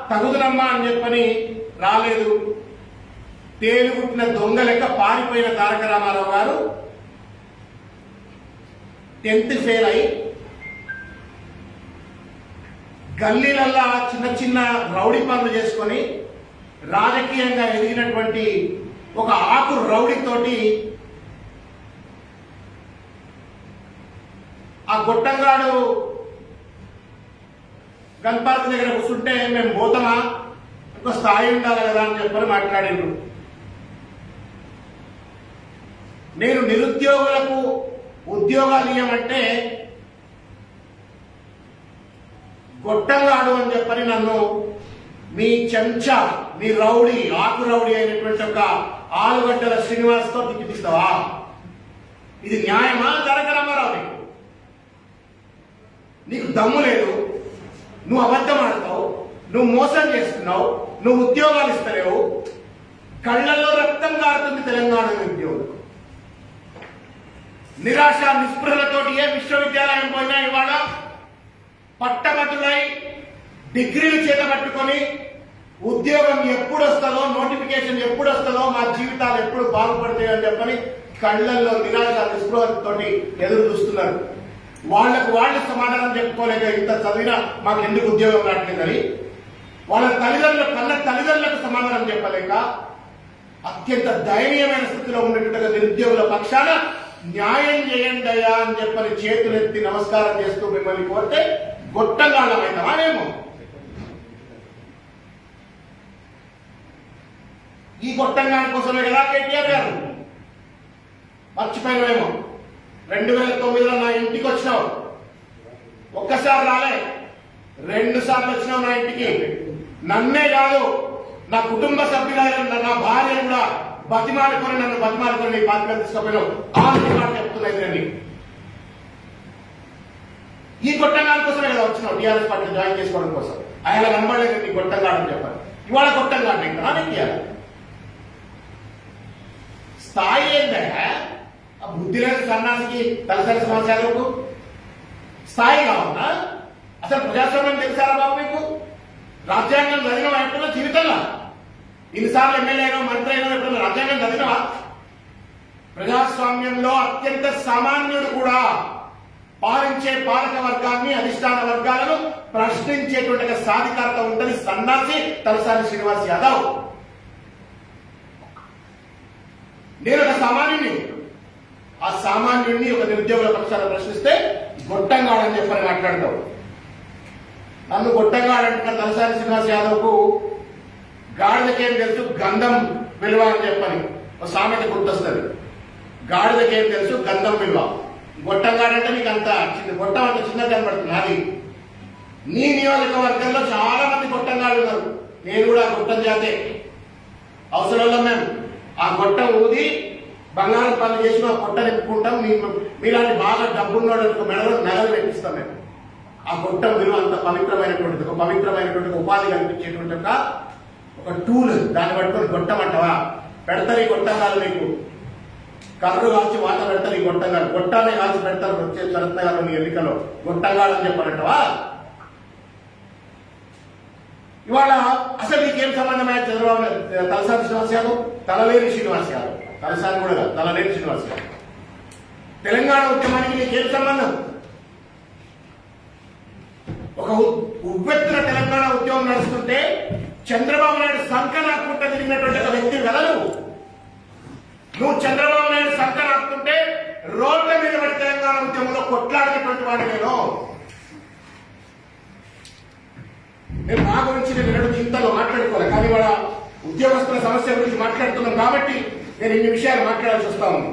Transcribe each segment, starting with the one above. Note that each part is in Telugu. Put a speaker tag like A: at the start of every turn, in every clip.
A: తగుదనమ్మా అని చెప్పని రాలేదు తేలుగుట్టిన దొంగ లెక్క పారిపోయిన తారక రామారావు గారు టెన్త్ ఫెయిల్ అయి గల్లీలల్లా చిన్న చిన్న రౌడీ పనులు చేసుకొని రాజకీయంగా ఎదిగినటువంటి ఒక ఆకు రౌడీతోటి ఆ గొట్టంగాడు గన్ పార్క్ దగ్గర కూర్చుంటే మేము పోతామా ఒక స్థాయి ఉండాలి కదా అని చెప్పని మాట్లాడిండ్రు నేను నిరుద్యోగులకు ఉద్యోగాలు ఇవ్వమంటే గొట్టంగాడు అని చెప్పని నన్ను మీ చెంచా మీ రౌడీ ఆకు రౌడీ అయినటువంటి ఒక ఆలుగడ్డల శ్రీనివాస్తో తిప్పిస్తావా ఇది న్యాయమా తారక రామారావు నీకు నీకు దమ్ము లేదు నువ్వు అబద్ధం ఆడతావు నువ్వు మోసం చేస్తున్నావు నువ్వు ఉద్యోగాలు ఇస్తలేవు కళ్ళల్లో రక్తం కారుతుంది తెలంగాణ ఉద్యోగులు నిరాశ నిస్పృహలతోటి ఏ విశ్వవిద్యాలయం పోయినా ఇవాళ పట్టభద్రులై డిగ్రీలు చేత పట్టుకొని ఉద్యోగం ఎప్పుడు వస్తుందో నోటిఫికేషన్ ఎప్పుడు వస్తుందో మా జీవితాలు ఎప్పుడు బాగుపడతాయో అని చెప్పని కళ్ళల్లో నిరాశ నిస్పృహతోటి ఎదురు చూస్తున్నారు వాళ్లకు వాళ్ళు సమాధానం చెప్పుకోలేక ఇంత చదివినా మాకు ఎందుకు ఉద్యోగం రావట్లేదని వాళ్ళ తల్లిదండ్రుల కన్న తల్లిదండ్రులకు సమాధానం చెప్పలేక అత్యంత దయనీయమైన స్థితిలో ఉన్నట్టుగా నిరుద్యోగుల పక్షాన న్యాయం చేయండి అయ్యా అని చెప్పని చేతులెత్తి నమస్కారం చేస్తూ మిమ్మల్ని కోరితే గొట్టగాళ్ళమైందా మేము ఈ గొట్టంగాని కోసమే కదా కేటీఆర్ గారు మర్చిపోయినామేమో రెండు వేల తొమ్మిదిలో నా ఇంటికి వచ్చినావు ఒక్కసారి రాలే రెండు సార్లు వచ్చినావు నా ఇంటికి నన్నే కాదు నా కుటుంబ సభ్యులైన నా భార్య కూడా బతిమాడుకొని నన్ను బతిమాడుకొని నీ బాధ్యత తీసుకుపోయినావు ఆ మాట చెప్తున్నాయి నేను ఈ గొట్టంగాడి కోసమే కదా వచ్చినావు టీఆర్ఎస్ పార్టీ జాయిన్ చేసుకోవడం కోసం ఆయన నమ్మలేదు నీ గొట్టంగాడని చెప్పాలి ఇవాళ గొట్టంగాడు ఇంకా నీకు స్థాయి ఏంటంటే ఆ బుద్ధి లేని సన్నాసికి తలసరి సమాచారాలకు స్థాయి కావాలా అసలు ప్రజాస్వామ్యం తెలుసారా బాబు మీకు రాజ్యాంగం చదివిన ఎప్పుడో జీవితంలో ఇన్నిసార్లు ఎమ్మెల్యే అయినా మంత్రి అయినా ఎప్పుడో రాజ్యాంగం చదివినవా ప్రజాస్వామ్యంలో అత్యంత సామాన్యుడు కూడా పాలించే పాలక వర్గాన్ని అధిష్టాన వర్గాలను ప్రశ్నించేటువంటి ఒక సాధికారత ఉంటుంది సన్నాసి తలసాని శ్రీనివాస్ యాదవ్ నేను ఒక సామాన్యుని ఆ సామాన్యుడిని ఒక నిరుద్యోగుల పక్షాన ప్రశ్నిస్తే గొట్టంగాడని చెప్పని మాట్లాడతావు నన్ను గొట్టంగాడంటున్న తలసాని శ్రీనివాస్ యాదవ్ కు గాడిదకేం తెలుసు గంధం విలువ అని చెప్పని ఒక సామెత గుర్తొస్తుంది గాడిదకేం తెలుసు గంధం విలువ గొట్టంగాడంటే నీకు అంత చిన్న గొట్టం అంత చిన్నది కనబడుతుంది అది నీ నియోజకవర్గంలో చాలా మంది గొట్టంగాడు ఉన్నారు నేను కూడా ఆ గొట్టం జాతే అవసరంలో మేము ఆ గొట్టం ఊది బంగారం పనులు చేసి ఆ గొట్ట నింపుకుంటాం మీ- మీలాంటి బాగా డబ్బున్నోళ్ళకి మెడలో నగలు పెట్టిస్తాం మేము ఆ గొట్టం విలువ అంత పవిత్రమైనటువంటిది ఒక పవిత్రమైనటువంటి ఒక ఉపాధి కల్పించేటువంటి ఒక ఒక టూల్ దాన్ని పట్టుకొని గొట్టం అంటావా పెడతారు ఈ గొట్టం కాదు నీకు కర్రు కాల్చి వాత పెడతారు ఈ గొట్టంగాడు గొట్టాన్ని కాల్చి పెడతారు వచ్చే శరత్ నగర్ నీ ఎన్నికలో గొట్టంగాడు అని చెప్పారంటవా ఇవాళ అసలు నీకేం సంబంధమైన చంద్రబాబు నాయుడు? తలసాని శ్రీనివాస్ యాదవ్ తలలేని శ్రీనివాస్ యాదవ్ తలసాని కూడా కాదు, తలలేని శ్రీనివాస్ యాదవ్ తెలంగాణ ఉద్యమానికి నీకేం సంబంధం ఒక ఉ- ఉవ్వెత్తున తెలంగాణ ఉద్యమం నడుస్తుంటే చంద్రబాబు నాయుడు సంకనాకుంట తిరిగినటువంటి ఒక వ్యక్తి కదా నువ్వు నువ్వు చంద్రబాబు నాయుడు సంకనాకుంటే రోడ్ల మీద పడి తెలంగాణ ఉద్యమంలో కొట్లాడినటువంటి వాడు నేను నేను మా గురించి నేను రెండు చింతలో మాట్లాడుకోవాలి కానీ వాళ్ళ ఉద్యోగస్తుల సమస్య గురించి మాట్లాడుతున్నాం కాబట్టి నేను ఇన్ని విషయాలు మాట్లాడాల్సి వస్తా ఉంది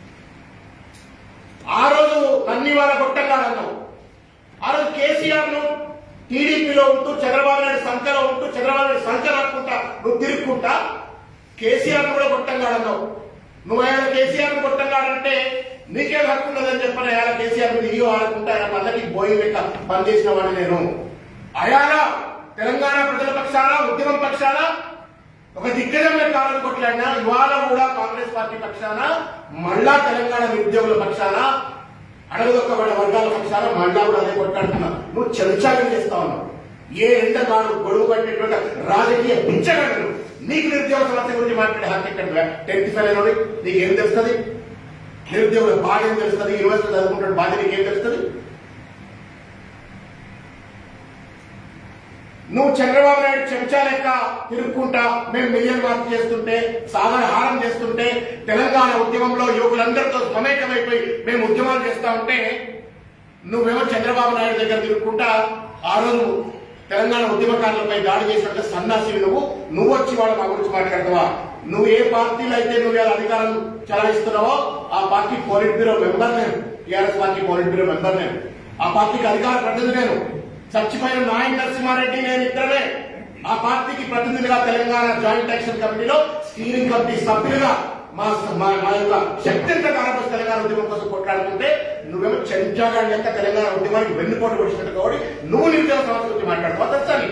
A: ఆ రోజు అన్ని వాళ్ళ కొట్టగాడన్నావు ఆ రోజు కేసీఆర్ ను టీడీపీలో ఉంటూ చంద్రబాబు నాయుడు సంఖ్యలో ఉంటూ చంద్రబాబు నాయుడు సంఖ్య రాకుంటా నువ్వు తిరుక్కుంటా కేసీఆర్ ను కూడా కొట్టంగాడన్నావు నువ్వు ఆయన కేసీఆర్ ను కొట్టంగాడంటే నీకేం హక్కు ఉండదని చెప్పని ఆయన కేసీఆర్ మీద ఇయో ఆడుకుంటా ఆయన పల్లకి బోయి లెక్క పనిచేసిన వాడిని నేను అయాల తెలంగాణ ప్రజల పక్షాన ఉద్యమం పక్షాన ఒక దిగ్గజమైన కాలం కొట్లాడినా ఇవాళ కూడా కాంగ్రెస్ పార్టీ పక్షాన మళ్ళా తెలంగాణ నిరుద్యోగుల పక్షాన అడగదొక్కబడే వర్గాల పక్షాన మళ్ళా కూడా అదే కొట్లాడుతున్నా నువ్వు చెంచాగం చేస్తా ఉన్నావు ఏ ఎండగాడు గొడవ పట్టేటువంటి రాజకీయ బిచ్చగాడు నీకు నిరుద్యోగ సమస్య గురించి మాట్లాడే హక్కు ఎక్కడ టెన్త్ ఫెయిల్ అయినోడి నీకేం తెలుస్తుంది నిరుద్యోగుల బాధ ఏం తెలుస్తుంది యూనివర్సిటీ చదువుకుంటున్న బాధ నీకేం తెలుస్తుంది నువ్వు చంద్రబాబు నాయుడు చెంచా లెక్క తిరుక్కుంటా మేము మిలియన్ మార్క్ చేస్తుంటే సాగర హారం చేస్తుంటే తెలంగాణ ఉద్యమంలో యువకులందరితో మమేకమైపోయి మేము ఉద్యమాలు చేస్తా ఉంటే నువ్వేమో చంద్రబాబు నాయుడు దగ్గర తిరుక్కుంటా ఆ రోజు తెలంగాణ ఉద్యమకారులపై దాడి చేసినట్టు సన్నాసి నువ్వు నువ్వు వచ్చి వాళ్ళ మా గురించి మాట్లాడతావా నువ్వు ఏ పార్టీలో అయితే నువ్వు ఇలా అధికారం చలాయిస్తున్నావో ఆ పార్టీ పోలిట్ బ్యూరో మెంబర్ నేను TRS party politburo member నేను ఆ పార్టీకి అధికార ప్రతినిధి నేను చచ్చిపోయిన నాయన్ నరసింహారెడ్డి నేను ఇద్దరమే ఆ పార్టీకి ప్రతినిధిగా తెలంగాణ జాయింట్ యాక్షన్ కమిటీలో స్టీరింగ్ కమిటీ సభ్యులుగా మా మా మా యొక్క శక్తింత కారపస్ తెలంగాణ ఉద్యమం కోసం కొట్లాడుతుంటే నువ్వేమో చెంచాగా లెక్క తెలంగాణ ఉద్యమానికి వెన్నుపోటు పొడిచినట్టు కాబట్టి నువ్వు నిరుద్యోగ సమస్య గురించి మాట్లాడుతావా తెలుసాలి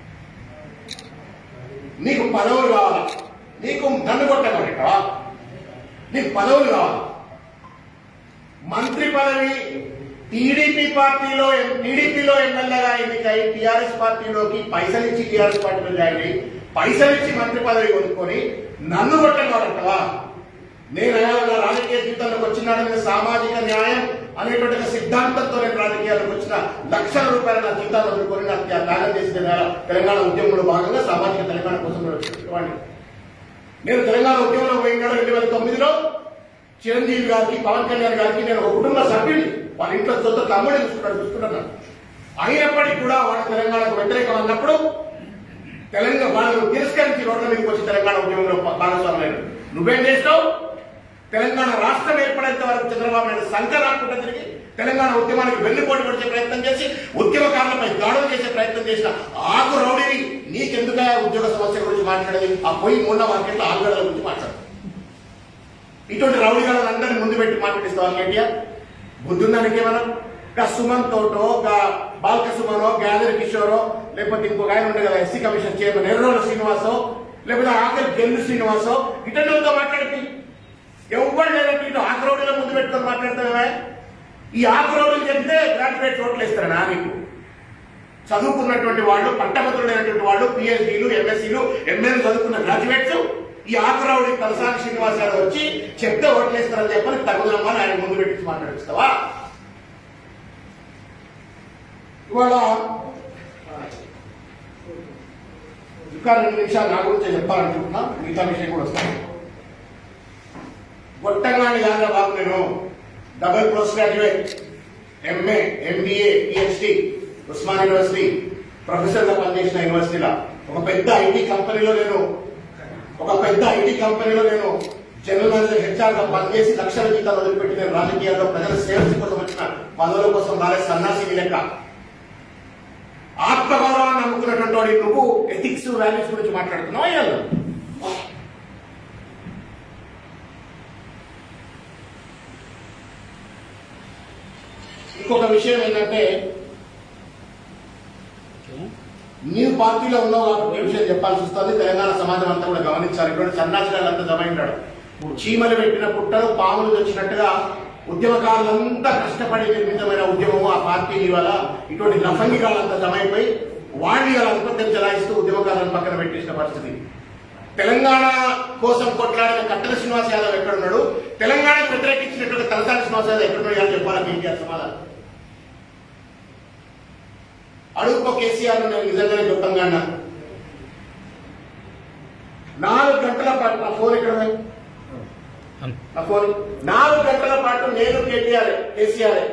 A: నీకు పదవులు కావాలా నీకు నన్ను కొట్టమంటావా నీకు పదవులు కావాలా మంత్రి పదవి టీడీపీ పార్టీలో టీడీపీలో ఎమ్మెల్యేగా ఎన్నికై టీఆర్ఎస్ పార్టీలోకి పైసలు ఇచ్చి టీఆర్ఎస్ పార్టీలో జాయిన్ అయ్యి పైసలు ఇచ్చి మంత్రి పదవి కొనుక్కొని నన్ను కొట్టగలటవా నేను నా రాజకీయ జీవితంలోకి వచ్చినాడు నేను సామాజిక న్యాయం అనేటువంటి ఒక సిద్ధాంతంతో నేను రాజకీయాల్లోకి వచ్చిన లక్షల రూపాయల నా జీవితాలు వదులుకొని నాకు త్యా- త్యాగం చేసిన వేళ తెలంగాణ ఉద్యమంలో భాగంగా సామాజిక తెలంగాణ కోసం నేను వచ్చినటువంటి నేను తెలంగాణ ఉద్యమంలో పోయినాడు రెండు వేల తొమ్మిదిలో చిరంజీవి గారికి పవన్ కళ్యాణ్ గారికి నేను ఒక కుటుంబ సభ్యుని వాళ్ళ ఇంట్లో సొంత తమ్ముడిని చూసుకున్నాడు చూసుకున్నాను అయినప్పటికీ కూడా వాళ్ళు తెలంగాణకు వ్యతిరేకం అన్నప్పుడు తెలంగాణ వాళ్ళను తిరస్కరించి రోడ్ల మీదకి వచ్చి తెలంగాణ ఉద్యమంలో భాగస్వామ్యం నువ్వేం చేస్తావు తెలంగాణ రాష్ట్రం ఏర్పడేంత వరకు చంద్రబాబు నాయుడు సంకరాకుండా తిరిగి తెలంగాణ ఉద్యమానికి వెన్నుపోటు పడిచే ప్రయత్నం చేసి ఉద్యమకారులపై దాడులు చేసే ప్రయత్నం చేసిన ఆకు రౌడీని నీకెందుగా ఉద్యోగ సమస్య గురించి మాట్లాడేది ఆ పోయి మూల మార్కెట్లో ఆలుగడల గురించి మాట్లాడు ఇటువంటి రౌడీగాలను అందరిని ముందు పెట్టి మాట్లాడిస్తావా కేటీఆర్ బుద్ధుందానికి ఏమన్నా గా సుమన్ తోటో గా బాల్క సుమనో గ్యాదర్ కిషోరో లేకపోతే ఇంకొక ఆయన ఉండే కదా ఎస్సీ కమిషన్ చైర్మన్ ఎర్రోల శ్రీనివాసో లేకపోతే ఆఖరి గెల్లు శ్రీనివాసో ఇతరులతో మాట్లాడితే ఎవరు లేదంటే ఇటు ఆకురౌడీల ముందు పెట్టుకొని మాట్లాడతావే ఈ ఆకురౌడీలు చెప్తే గ్రాడ్యుయేట్ ఓట్లు ఇస్తారా నీకు చదువుకున్నటువంటి వాళ్ళు పట్టభద్రులైనటువంటి వాళ్ళు పిహెచ్డీలు ఎంఎస్సీలు ఎంఏలు చదువుకున్న గ్రాడ్యుయేట్స్ ఈ ఆకురావుడి తలసాని శ్రీనివాస్ యాదవ్ వచ్చి చెప్తే ఓట్లేస్తారని చెప్పని తగుదమ్మని ఆయన ముందు పెట్టి మాట్లాడిస్తావా ఇవాళ ఇంకా రెండు నిమిషాలు నా గురించి చెప్పాలనుకుంటున్నా మిగతా విషయం కూడా వస్తాను గొట్టంగాని కాదా బాబు నేను double post graduate MA MBA PhD Osman university professor గా పనిచేసిన యూనివర్సిటీలో ఒక పెద్ద ఐటీ కంపెనీలో నేను ఒక పెద్ద ఐటీ కంపెనీలో నేను జనరల్ మేనేజర్ హెచ్ఆర్ గా పనిచేసి లక్షల జీతాలు వదిలిపెట్టి నేను రాజకీయాల్లో ప్రజల సేవ కోసం వచ్చిన పనుల కోసం రాలే సన్నాసి లెక్క ఆత్మగౌరవాన్ని నమ్ముకున్నటువంటి వాడి నువ్వు ఎథిక్స్ వాల్యూస్ గురించి మాట్లాడుతున్నావు అయ్యాలు ఇంకొక విషయం ఏంటంటే నీవు పార్టీలో ఉన్నావు కాబట్టి ఈ విషయం చెప్పాల్సి వస్తుంది తెలంగాణ సమాజం అంతా కూడా గమనించాలి ఇటువంటి సన్నాసిగాళ్ళంతా జమైంటాడు చీమలు పెట్టిన పుట్టలు పాములు తెచ్చినట్టుగా ఉద్యమకారులంతా కష్టపడి నిర్మితమైన ఉద్యమము ఆ పార్టీ ఇవాళ ఇటువంటి లఫంగిగాళ్ళంతా జమైపోయి వాళ్ళు ఇవాళ అంతం చలాయిస్తూ ఉద్యమకారులను పక్కన పెట్టేసిన పరిస్థితి తెలంగాణ కోసం కొట్లాడిన కట్టల శ్రీనివాస్ యాదవ్ ఎక్కడున్నాడు తెలంగాణకు వ్యతిరేకించినటువంటి తలసాని శ్రీనివాస్ యాదవ్ ఎక్కడున్నాడు అని చెప్పాలి కేటీఆర్ సమాధానం అడుగుకో కేసీఆర్ నేను నిజంగానే గొప్పంగా అన్నా నాలుగు గంటల పాటు నా ఫోన్ ఎక్కడ ఉంది? నా ఫోన్ నాలుగు గంటల పాటు నేను కేటీఆర్ కేసీఆర్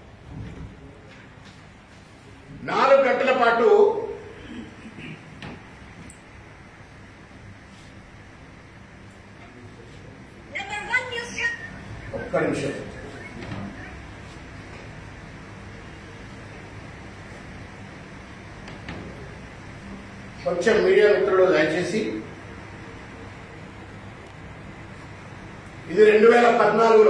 A: నాలుగు గంటల పాటు
B: Number one news channel.
A: ఒక్క నిమిషం కొంచెం మీడియా మిత్రులు దయచేసి ఇది రెండు వేల పద్నాలుగులో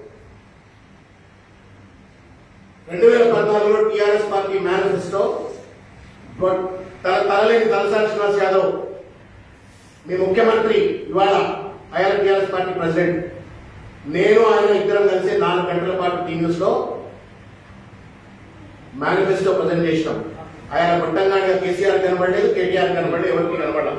A: రెండు వేల పద్నాలుగులో టిఆర్ఎస్ పార్టీ మేనిఫెస్టో గొ- తల తలలేని తలసాని శ్రీనివాస్ యాదవ్ మీ ముఖ్యమంత్రి ఇవాళ ఆయన టిఆర్ఎస్ పార్టీ ప్రెసిడెంట్ నేను ఆయన ఇద్దరం కలిసి నాలుగు గంటల పాటు టీ న్యూస్ లో మేనిఫెస్టో ప్రజెంట్ చేసినాం ఆయన గొట్టంగాడిగా కేసీఆర్ కనబడలేదు కేటీఆర్ కనబడలేదు ఎవరికి కనబడాలి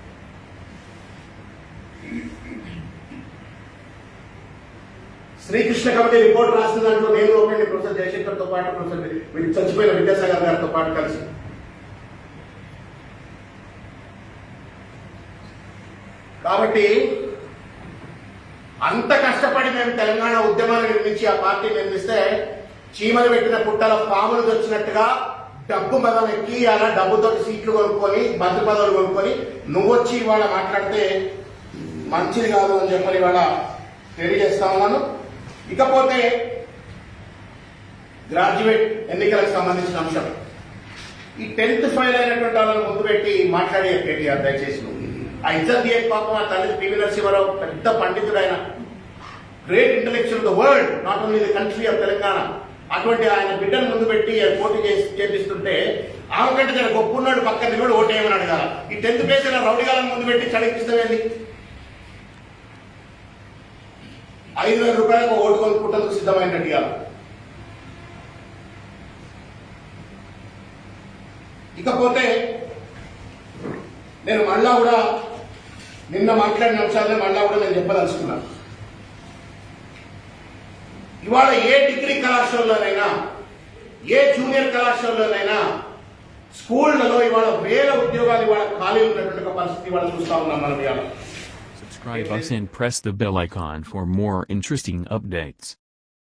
A: శ్రీకృష్ణ కమిటీ రిపోర్ట్ రాసిన దాంట్లో నేను ఒకటి ప్రొఫెసర్ జయశంకర్ తో పాటు ప్రొఫెసర్ వీళ్ళు చచ్చిపోయిన విద్యాసాగర్ గారితో పాటు కలిసి కాబట్టి అంత కష్టపడి మేము తెలంగాణ ఉద్యమాన్ని నిర్మించి ఆ పార్టీ నిర్మిస్తే చీమలు పెట్టిన పుట్టల పాములు వచ్చినట్టుగా డబ్బు మదం ఎక్కి అలా డబ్బుతో సీట్లు కొనుక్కొని మంత్రి పదవులు కొనుక్కొని నువ్వు వచ్చి ఇవాళ మాట్లాడితే మంచిది కాదు అని చెప్పని ఇవాళ తెలియజేస్తా ఉన్నాను ఇకపోతే గ్రాడ్యుయేట్ ఎన్నికలకు సంబంధించిన అంశం ఈ టెన్త్ ఫైల్ అయినటువంటి వాళ్ళని ముందు పెట్టి మాట్లాడే కేటీఆర్ దయచేసి నువ్వు. ఆ ఇజ్జత్ తీయ పాపం ఆ తల్లి పివి నరసింహారావు పెద్ద పండితుడు ఆయన great intellectual the world not only the country of Telangana అటువంటి ఆయన బిడ్డను ముందు పెట్టి పోటీ చేసి చేపిస్తుంటే ఆమె కంటే జర గొప్ప ఉన్నాడు పక్కన నిలబడి ఓటేయమని అడగాల ఈ టెన్త్ పేజ్ రౌడీ గాలను ముందు పెట్టి చడిపిస్తామేంది ఐదు వేల రూపాయలకు ఓటు కొనుక్కుంటందుకు సిద్ధమైనట్టు ఇవాళ ఇకపోతే నేను మళ్ళా కూడా నిన్న మాట్లాడిన అంశాలనే మళ్ళా కూడా నేను చెప్పదలుచుకున్నాను ఇవాళ ఏ డిగ్రీ కళాశాలలోనైనా ఏ జూనియర్ కళాశాలలోనైనా స్కూళ్లలో ఇవాళ వేల ఉద్యోగాలు ఇవాళ ఖాళీ ఉన్నటువంటి ఒక పరిస్థితి ఇవాళ చూస్తా ఉన్నాం మనం ఇవాళ
C: Subscribe us and press the bell icon for more interesting updates.